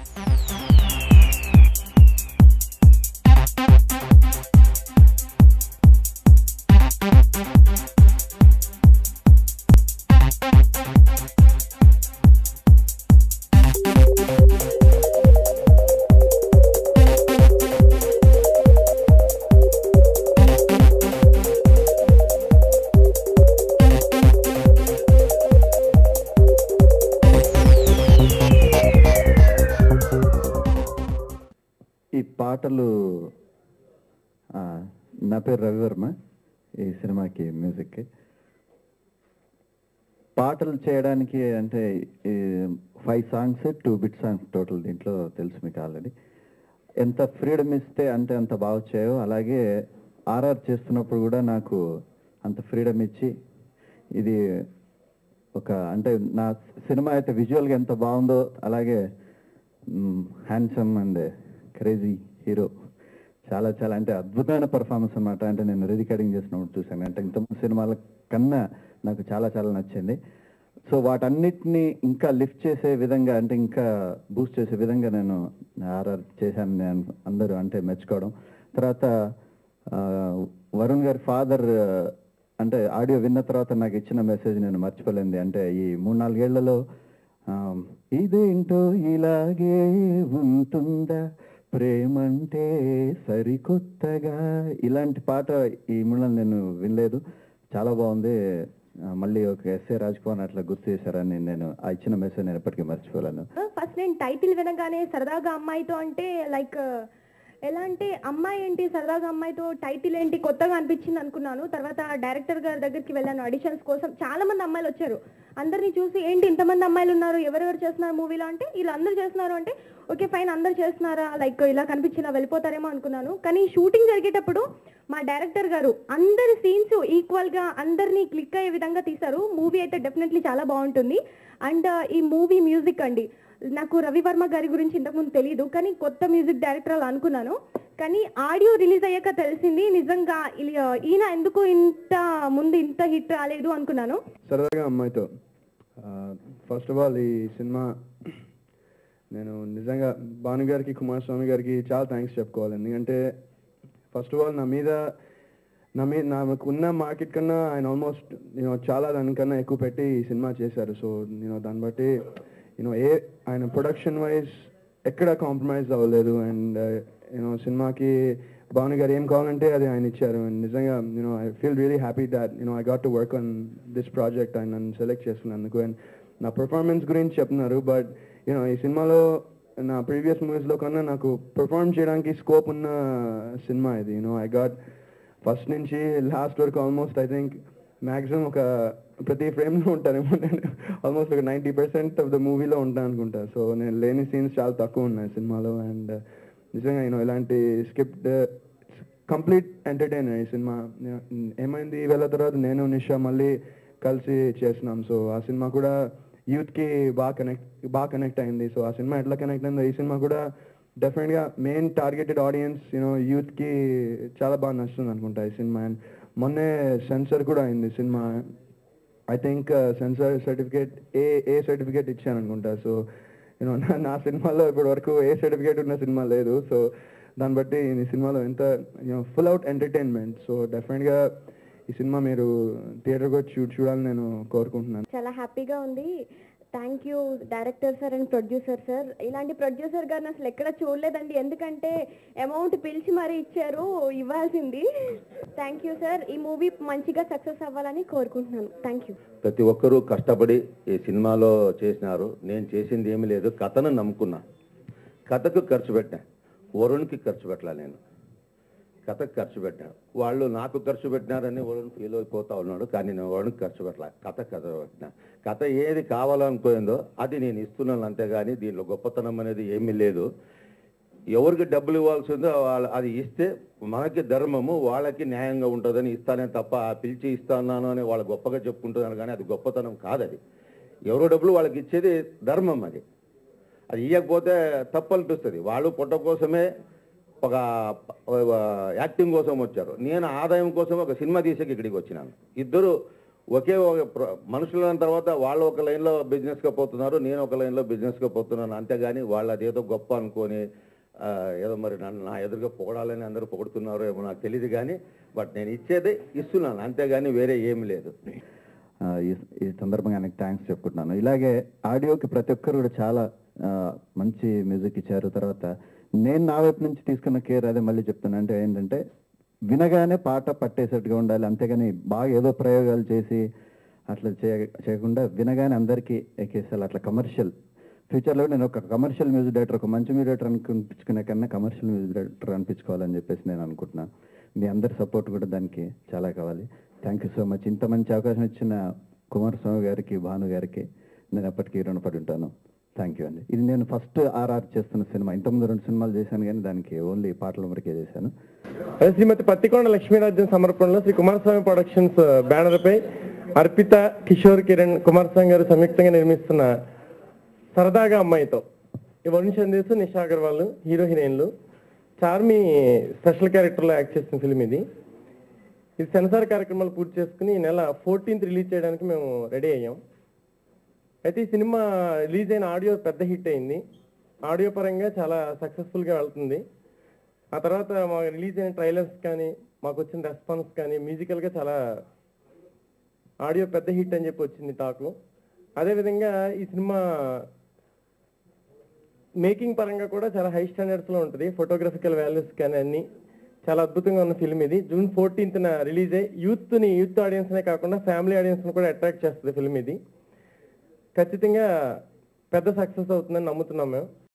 ఈ పాటలు ఆ, నా పేరు రవివర్మ ఈ సినిమాకి మ్యూజిక్కి పాటలు చేయడానికి అంటే five songs two bit songs total దీంట్లో తెలుసు మీకు ఆల్రెడీ ఎంత ఫ్రీడమ్ ఇస్తే అంటే అంత బాగా వచ్చాయో అలాగే ఆర్ఆర్ చేస్తున్నప్పుడు కూడా నాకు అంత ఫ్రీడమ్ ఇచ్చి ఇది ఒక అంటే నా సినిమా అయితే విజువల్గా ఎంత బాగుందో అలాగే హ్యాండ్సమ్ అండ్ క్రేజీ హీరో చాలా చాలా అంటే అద్భుతమైన పర్ఫార్మెన్స్ అన్నమాట అంటే నేను రికార్డింగ్ చేసినప్పుడు చూశాను అంటే ఇంతకుముందు సినిమాల కన్నా నాకు చాలా చాలా నచ్చింది సో వాటన్నిటిని ఇంకా లిఫ్ట్ చేసే విధంగా అంటే ఇంకా బూస్ట్ చేసే విధంగా నేను ఆర్ఆర్ చేశాను నేను అందరూ అంటే మెచ్చుకోవడం తర్వాత ఆ, వరుణ్ గారి ఫాదర్ అంటే ఆడియో విన్న తర్వాత నాకు ఇచ్చిన మెసేజ్ నేను మర్చిపోలేంది అంటే ఈ మూడు నాలుగేళ్లలో ఆ, ఇదేంటో ఇలాగే ఉంటుందా ప్రేమంటే సరికొత్తగా ఇలాంటి పాట ఈ మూడు నేను వినలేదు చాలా బాగుంది ఆ, మళ్ళీ ఒక ఎస్ఏ రాజ్ కుమార్ అట్లా గుర్తు చేశారని నేను ఆ ఇచ్చిన మెసేజ్ నేను ఎప్పటికీ మర్చిపోలేను ఫస్ట్ నేను టైటిల్ వినగానే సరదాగా అమ్మాయితో అంటే లైక్ ఎలా అంటే అమ్మాయి ఏంటి సరదాగా అమ్మాయితో టైటిల్ ఏంటి కొత్తగా అనిపించింది అనుకున్నాను తర్వాత డైరెక్టర్ గారి దగ్గరికి వెళ్ళాను ఆడిషన్స్ కోసం చాలా మంది అమ్మాయిలు వచ్చారు అందరిని చూసి ఏంటి ఇంతమంది అమ్మాయిలు ఉన్నారు ఎవరెవరు చేస్తున్నారు మూవీలో అంటే వీళ్ళందరూ చేస్తున్నారు అంటే ఓకే ఫైన్ అందరు చేస్తున్నారా లైక్ ఇలా కనిపించి ఇలా వెళ్ళిపోతారేమో అనుకున్నాను కానీ షూటింగ్ జరిగేటప్పుడు మా డైరెక్టర్ గారు అందరి సీన్స్ ఈక్వల్ గా అందరినీ క్లిక్ అయ్యే విధంగా తీశారు మూవీ అయితే డెఫినెట్లీ చాలా బాగుంటుంది అండ్ ఈ మూవీ మ్యూజిక్ అండి నాకు రవివర్మ గారి గురించి ఇంతకుముందు తెలియదు కానీ కొత్త మ్యూజిక్ డైరెక్టర్ అలా అనుకున్నాను కానీ ఆడియో రిలీజ్ అయ్యాక తెలిసింది నిజంగా ఇలా- ఈయన ఎందుకు ఇంత ముందు ఇంత హిట్ రాలేదు అనుకున్నాను సరదాగా అమ్మాయితో ఫస్ట్ ఆఫ్ ఆల్ ఈ సినిమా నేను నిజంగా భాను గారికి కుమారస్వామి గారికి చాలా థ్యాంక్స్ చెప్పుకోవాలి ఎందుకంటే ఫస్ట్ ఆఫ్ ఆల్ నా మీద నా మీద నాకు ఉన్న మార్కెట్ కన్నా ఆయన ఆల్మోస్ట్ నేను చాలా దానికన్నా ఎక్కువ పెట్టి ఈ సినిమా చేశారు సో నేను దాన్ని బట్టి యూనో ఏ ఆయన ప్రొడక్షన్ వైజ్ ఎక్కడ కాంప్రమైజ్ అవ్వలేదు అండ్ యూనో సినిమాకి భాను గారు ఏం కావాలంటే అది ఆయన ఇచ్చారు And నిజంగా you know I feel really happy that you know I got to work on this project ఆయన నన్ను సెలెక్ట్ చేసుకున్నందుకు అండ్ నా పర్ఫార్మెన్స్ గురించి చెప్తున్నారు బట్ యూనో ఈ సినిమాలో నా ప్రీవియస్ మూవీస్లో కన్నా నాకు పర్ఫార్మ్ చేయడానికి స్కోప్ ఉన్న సినిమా ఇది యూనో ఐ గాట్ ఫస్ట్ నుంచి లాస్ట్ వరకు ఆల్మోస్ట్ ఐ థింక్ మ్యాక్సిమం ఒక ప్రతి ఫ్రేమ్లో ఉంటానేమో నేను ఆల్మోస్ట్ ఒక నైంటీ పర్సెంట్ ఆఫ్ ద మూవీలో ఉంటాను అనుకుంటా సో నేను లేని సీన్స్ చాలా తక్కువ ఉన్నాయి సినిమాలో అండ్ నిజంగా నేను ఇలాంటి స్క్రిప్ట్ కంప్లీట్ ఎంటర్టైనర్ ఈ సినిమా ఏమైంది వేళ తర్వాత నేను నిషా మళ్ళీ కలిసి చేసినాం సో ఆ సినిమా కూడా యూత్కి బాగా కనెక్ట్ బాగా కనెక్ట్ అయింది సో ఆ సినిమా ఎట్లా కనెక్ట్ అయిందో ఈ సినిమా కూడా డెఫినెట్గా మెయిన్ టార్గెటెడ్ ఆడియన్స్ యూనో యూత్కి చాలా బాగా నచ్చుతుంది అనుకుంటా ఈ సినిమా అండ్ మొన్నే సెన్సర్ కూడా అయింది cinema I think censor certificate A A certificate ఇచ్చాను అనుకుంటా సో యూనో నా సినిమాలో ఇప్పటి వరకు ఏ సర్టిఫికేట్ ఉన్న సినిమా లేదు సో దాన్ని బట్టి ఈ సినిమాలో ఎంత you know full out entertainment so డెఫినెట్గా ఈ సినిమా మీరు థియేటర్కి వచ్చి చూ చూడాలని నేను కోరుకుంటున్నాను చాలా హ్యాపీగా ఉంది thank you director sir and producer sir ఇలాంటి ప్రొడ్యూసర్ గారిని అసలు ఎక్కడ చూడలేదండి ఎందుకంటే అమౌంట్ పిలిచి మరీ ఇచ్చారు ఇవ్వాల్సింది థ్యాంక్ యూ సార్ ఈ మూవీ మంచిగా సక్సెస్ అవ్వాలని కోరుకుంటున్నాను థ్యాంక్ యూ ప్రతి ఒక్కరూ కష్టపడి ఈ సినిమాలో చేసినారు నేను చేసింది ఏమీ లేదు కథను నమ్ముకున్నా కథకు ఖర్చు పెట్టా వరుణ్కి ఖర్చు పెట్టలే నేను కథకు ఖర్చు పెట్టా వాళ్ళు నాకు ఖర్చు పెట్టినారని వరుణ్ ఫీల్ అయిపోతా ఉన్నాడు కానీ నేను వరుణ్కి ఖర్చు పెట్టలే కథ కథ పెట్టినా కథ ఏది కావాలనుకోయిందో అది నేను ఇస్తున్నాను అంతేగాని దీనిలో గొప్పతనం అనేది ఏమీ లేదు ఎవరికి డబ్బులు ఇవ్వాల్సిందో వాళ్ళ అది ఇస్తే మనకి ధర్మము వాళ్ళకి న్యాయంగా ఉంటుందని ఇస్తానే తప్ప ఆ పిలిచి ఇస్తాను అని వాళ్ళు గొప్పగా చెప్పుకుంటున్నారు కానీ అది గొప్పతనం కాదు అది ఎవరో డబ్బులు వాళ్ళకి ఇచ్చేది ధర్మం అది అది ఇవ్వకపోతే తప్పు అనిపిస్తుంది వాళ్ళు పుట్ట కోసమే ఒక ఒక యాక్టింగ్ కోసం వచ్చారు నేను ఆదాయం కోసం ఒక సినిమా తీసేకి ఇక్కడికి వచ్చినాను ఇద్దరు ఒకే ఒక ప్ర- మనుషులు అన్న తర్వాత వాళ్ళు ఒక లైన్లో బిజినెస్గా పోతున్నారు నేను ఒక లైన్లో బిజినెస్గా పోతున్నాను అంతేగాని వాళ్ళు అదేదో గొప్ప అనుకొని ఆ, ఏదో మరి నన్ను నా ఎదురుగా పొగడాలని అందరూ పొగుడుతున్నారో ఏమో నాకు తెలియదు కానీ బట్ నేను ఇచ్చేదే ఇస్తున్నాను అంతేగాని వేరే ఏమి లేదు ఆ, ఈ ఈ సందర్భంగా ఆయనకు థ్యాంక్స్ చెప్పుకుంటున్నాను ఇలాగే ఆడియోకి ప్రతి ఒక్కరు కూడా చాలా ఆ, మంచి మ్యూజిక్ ఇచ్చారు తర్వాత నేను నా వైపు నుంచి తీసుకున్న కేర్ అదే మళ్ళీ చెప్తాను అంటే ఏంటంటే వినగానే పాట పట్టేసేట్టుగా ఉండాలి అంతేగాని బాగా ఏదో ప్రయోగాలు చేసి అట్లా చేయ చేయకుండా వినగానే అందరికీ ఎక్కేసాలి అట్లా కమర్షియల్ ఫ్యూచర్లో నేను ఒక కమర్షియల్ మ్యూజిక్ డైరెక్టర్ ఒక మంచి మ్యూజిక్ డైరెక్టర్ అనిపించుకునే కన్నా కమర్షియల్ మ్యూజిక్ డైరెక్టర్ అనిపించుకోవాలని చెప్పేసి నేను అనుకుంటున్నాను మీ అందరి సపోర్ట్ కూడా దానికి చాలా కావాలి థ్యాంక్ యూ సో మచ్ ఇంత మంచి అవకాశం ఇచ్చిన కుమారస్వామి గారికి భాను గారికి నేను ఎప్పటికీ రుణపడి ఉంటాను థ్యాంక్ యూ అండి ఇది నేను ఫస్ట్ ఆర్ఆర్ చేస్తున్న సినిమా ఇంతకుముందు రెండు సినిమాలు చేశాను కానీ దానికి ఓన్లీ పాటల వరకే చేశాను అదే శ్రీమతి పత్తికొండ లక్ష్మీరాజ్యం సమర్పణలో శ్రీ కుమారస్వామి ప్రొడక్షన్స్ బ్యానర్ పై అర్పిత కిషోర్ కిరణ్ కుమారస్వామి గారు సంయుక్తంగా నిర్మిస్తున్న సరదాగా అమ్మాయితో ఈ వరుణ్ చందేశ్ నిషా అగర్వాల్ హీరో హీరోయిన్లు చార్మి స్పెషల్ క్యారెక్టర్లో యాక్ట్ చేసిన ఫిల్మ్ ఇది ఇది సెన్సార్ కార్యక్రమాలు పూర్తి చేసుకుని ఈ నెల ఫోర్టీన్త్ రిలీజ్ చేయడానికి మేము రెడీ అయ్యాం అయితే ఈ సినిమా రిలీజ్ అయిన ఆడియో పెద్ద హిట్ అయింది ఆడియో పరంగా చాలా సక్సెస్ఫుల్గా వెళ్తుంది ఆ తర్వాత మా రిలీజ్ అయిన ట్రైలర్స్ కానీ మాకు వచ్చిన రెస్పాన్స్ కానీ మ్యూజికల్గా చాలా ఆడియో పెద్ద హిట్ అని చెప్పి వచ్చింది టాకు అదేవిధంగా ఈ సినిమా మేకింగ్ పరంగా కూడా చాలా హై స్టాండర్డ్స్లో ఉంటుంది ఫోటోగ్రఫికల్ వాల్యూస్ కానీ అన్ని చాలా అద్భుతంగా ఉన్న ఫిల్మ్ ఇది జూన్ ఫోర్టీన్త్న రిలీజ్ అయ్యి యూత్ని యూత్ ఆడియన్స్నే కాకుండా ఫ్యామిలీ ఆడియన్స్ని కూడా అట్రాక్ట్ చేస్తుంది ఫిల్మ్ ఇది ఖచ్చితంగా పెద్ద సక్సెస్ అవుతుందని నమ్ముతున్నాం మేము